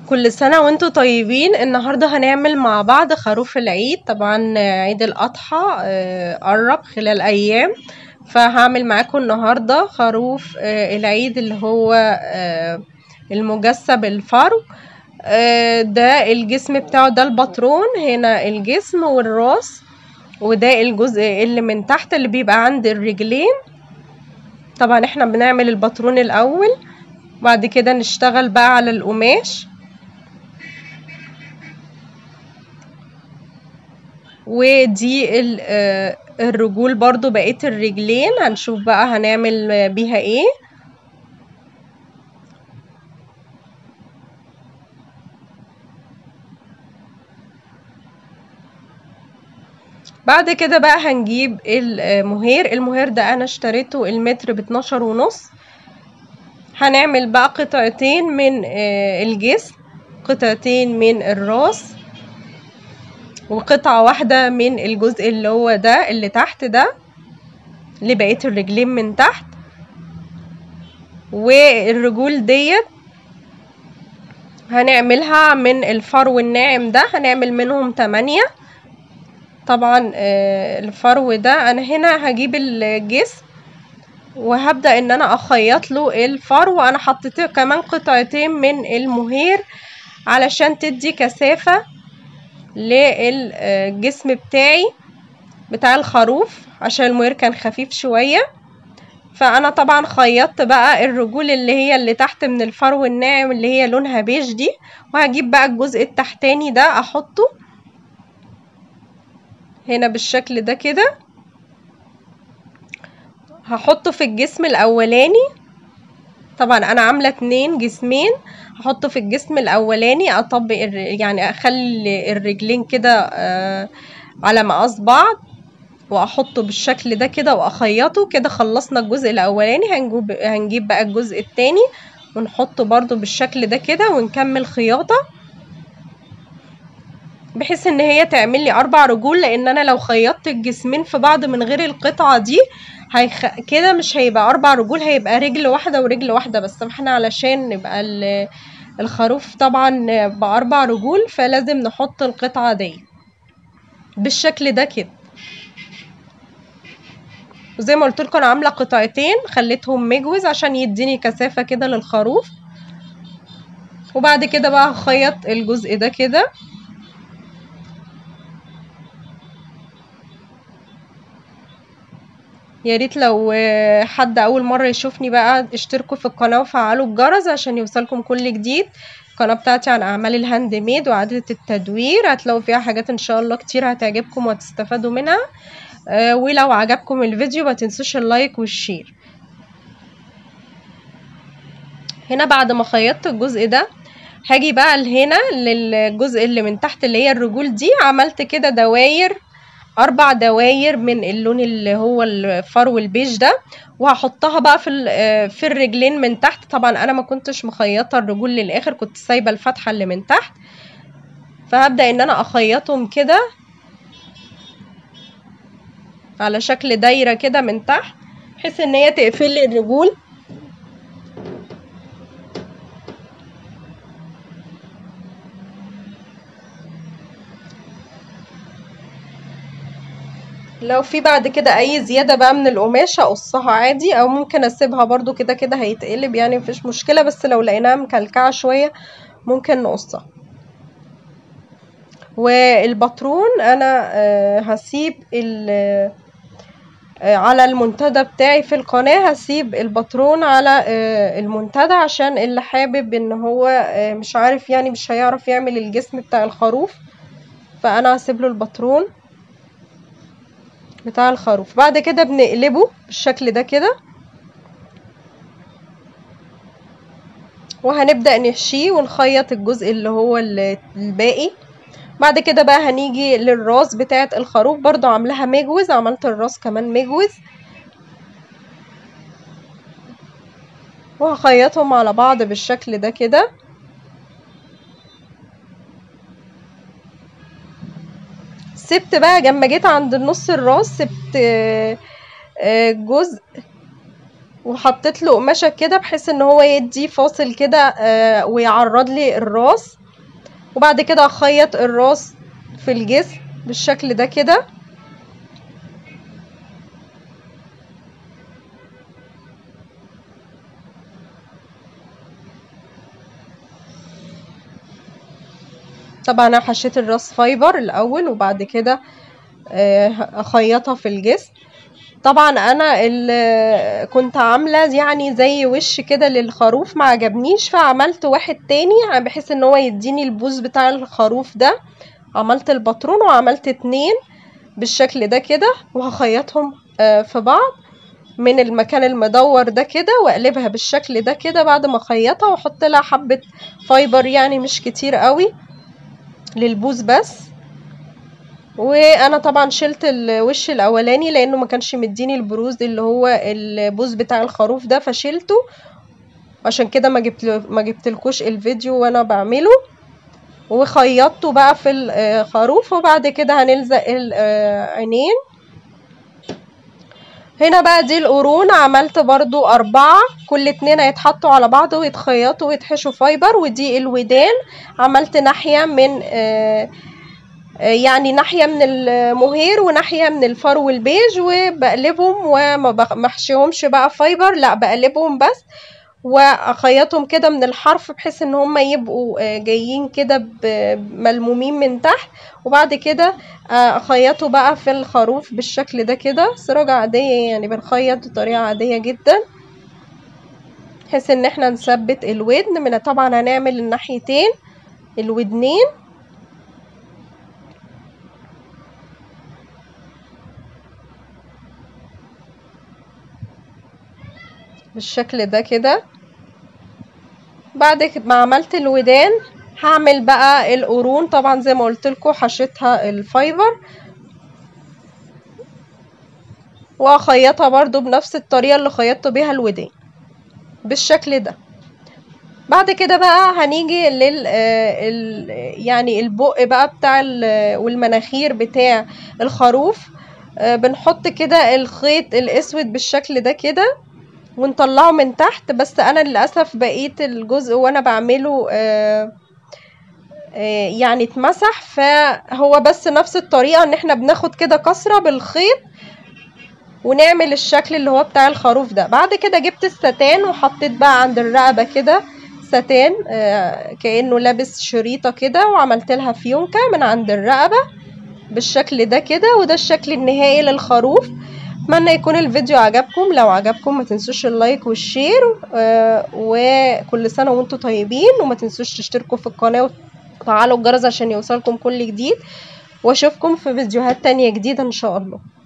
كل سنة وانتوا طيبين النهاردة هنعمل مع بعض خروف العيد طبعا عيد الأضحى آه، قرب خلال أيام فهعمل معاكم النهاردة خروف آه، العيد اللي هو آه، المجسب الفرو آه، ده الجسم بتاعه ده البطرون هنا الجسم والراس وده الجزء اللي من تحت اللي بيبقى عند الرجلين طبعا احنا بنعمل البطرون الأول بعد كده نشتغل بقى على القماش ودي ال- آه، الرجول برضو بقية الرجلين هنشوف بقى هنعمل بيها ايه بعد كده بقى هنجيب المهير المهير ده انا اشتريته المتر باتناشر ونص هنعمل بقى قطعتين من آه، الجسم قطعتين من الراس وقطعة واحدة من الجزء اللي هو ده اللي تحت ده لبقية الرجلين من تحت والرجول ديت هنعملها من الفرو الناعم ده هنعمل منهم تمانية طبعا آه، الفرو ده انا هنا هجيب الجسم وهبدأ ان انا اخيط له الفرو انا حطيت كمان قطعتين من المهير علشان تدي كثافة للجسم بتاعي بتاع الخروف عشان المهير كان خفيف شوية فانا طبعا خيطت بقى الرجول اللي هي اللي تحت من الفرو الناعم اللي هي لونها بيج دي وهجيب بقى الجزء التحتاني ده احطه هنا بالشكل ده كده هحطه في الجسم الاولاني طبعا انا عامله اتنين جسمين هحطه في الجسم الاولاني اطبق الر- يعني اخلي الرجلين كده آه، على مقاس بعض واحطه بالشكل ده كده واخيطه كده خلصنا الجزء الاولاني هنجيب هنجيب بقى الجزء التاني ونحطه برضو بالشكل ده كده ونكمل خياطه بحيث ان هي تعمل لي اربع رجول لان انا لو خيطت الجسمين في بعض من غير القطعه دي هيخ... كده مش هيبقى اربع رجول هيبقى رجل واحده ورجل واحده بس احنا علشان نبقى ال... الخروف طبعا باربع رجول فلازم نحط القطعه دي بالشكل ده كده وزي ما قلت لكم انا عامله قطعتين خليتهم مجوز عشان يديني كثافه كده للخروف وبعد كده بقى هخيط الجزء ده كده يا ريت لو آه، حد اول مره يشوفني بقى اشتركوا في القناه وفعلوا الجرس عشان يوصلكم كل جديد القناه بتاعتي عن اعمال الهاند ميد وعادة التدوير هتلاقوا فيها حاجات ان شاء الله كتير هتعجبكم وهتستفادوا منها آه، ولو عجبكم الفيديو ما تنسوش اللايك والشير هنا بعد ما خيطت الجزء ده هاجي بقى لهنا للجزء اللي من تحت اللي هي الرجول دي عملت كده دواير اربع دواير من اللون اللي هو الفرو البيج ده وهحطها بقى في ال- آه، في الرجلين من تحت طبعا انا ما كنتش مخيطه الرجول للاخر كنت سايبه الفتحه اللي من تحت فهبدا ان انا اخيطهم كده على شكل دايره كده من تحت بحيث ان هي تقفل لي الرجول لو في بعد كده اي زياده بقى من القماش هقصها عادي او ممكن اسيبها برضو كده كده هيتقلب يعني مفيش مشكله بس لو لقيناها مكلكعه شويه ممكن نقصها والباترون انا آه، هسيب ال- آه، على المنتدى بتاعي في القناه هسيب الباترون على آه، المنتدى عشان اللي حابب ان هو آه، مش عارف يعني مش هيعرف يعمل الجسم بتاع الخروف فانا هسيب له الباترون بتاع الخروف بعد كده بنقلبه بالشكل ده كده وهنبدأ نحشيه ونخيط الجزء اللي هو ال- الباقي بعد كده بقى هنيجي للراس بتاعة الخروف برضو عاملاها مجوز عملت الراس كمان مجوز وهخيطهم على بعض بالشكل ده كده سبت بقى لما جيت عند نص الراس سبت آه، آه، جزء وحطيت له قماشه كده بحيث ان هو يدي فاصل كده آه ويعرض لي الراس وبعد كده اخيط الراس في الجسم بالشكل ده كده طبعا انا حشيت الراس فايبر الاول وبعد كده اخيطها في الجسم طبعا انا كنت عامله يعني زي وش كده للخروف ما عجبنيش فعملت واحد تاني بحيث ان هو يديني البوز بتاع الخروف ده عملت الباترون وعملت اتنين بالشكل ده كده وهخيطهم في بعض من المكان المدور ده كده واقلبها بالشكل ده كده بعد ما اخيطها واحط لها حبه فايبر يعني مش كتير قوي للبوز بس وانا طبعا شلت الوش الاولاني لانه ما كانش مديني البروز اللي هو البوز بتاع الخروف ده فشلته عشان كده ما جبت ما جبتلكوش الفيديو وانا بعمله وخيطته بقى في الخروف وبعد كده هنلزق العينين هنا بقى دي القرون عملت برضو أربعة كل اتنين هيتحطوا على بعض ويتخيطوا ويتحشوا فايبر ودي الودان عملت ناحية من آه يعني ناحية من المهير وناحية من الفرو البيج وبقلبهم وما بحشيهمش بقى فايبر لا بقلبهم بس واخيطهم كده من الحرف بحيث ان هم يبقوا جايين كده ملمومين من تحت وبعد كده اخيطه بقى في الخروف بالشكل ده كده سراجة عادية يعني بنخيط بطريقة عادية جدا بحيث ان احنا نثبت الودن من طبعا هنعمل الناحيتين الودنين بالشكل ده كده بعد ما عملت الودان هعمل بقى القرون طبعا زي ما قلت لكم حشيتها الفايبر واخيطها برضو بنفس الطريقه اللي خيطت بيها الودان بالشكل ده بعد كده بقى هنيجي لل ال يعني البق بقى بتاع والمناخير بتاع الخروف بنحط كده الخيط الاسود بالشكل ده كده ونطلعه من تحت بس انا للاسف بقيت الجزء وانا بعمله آآ آآ يعني اتمسح فهو بس نفس الطريقه ان احنا بناخد كده كسره بالخيط ونعمل الشكل اللي هو بتاع الخروف ده بعد كده جبت الستان وحطيت بقى عند الرقبه كده ستان كانه لابس شريطه كده وعملت لها فيونكه من عند الرقبه بالشكل ده كده وده الشكل النهائي للخروف اتمنى يكون الفيديو عجبكم لو عجبكم ما تنسوش اللايك والشير آه وكل سنه وانتم طيبين وما تنسوش تشتركوا في القناه وتفعلوا الجرس عشان يوصلكم كل جديد واشوفكم في فيديوهات تانية جديده ان شاء الله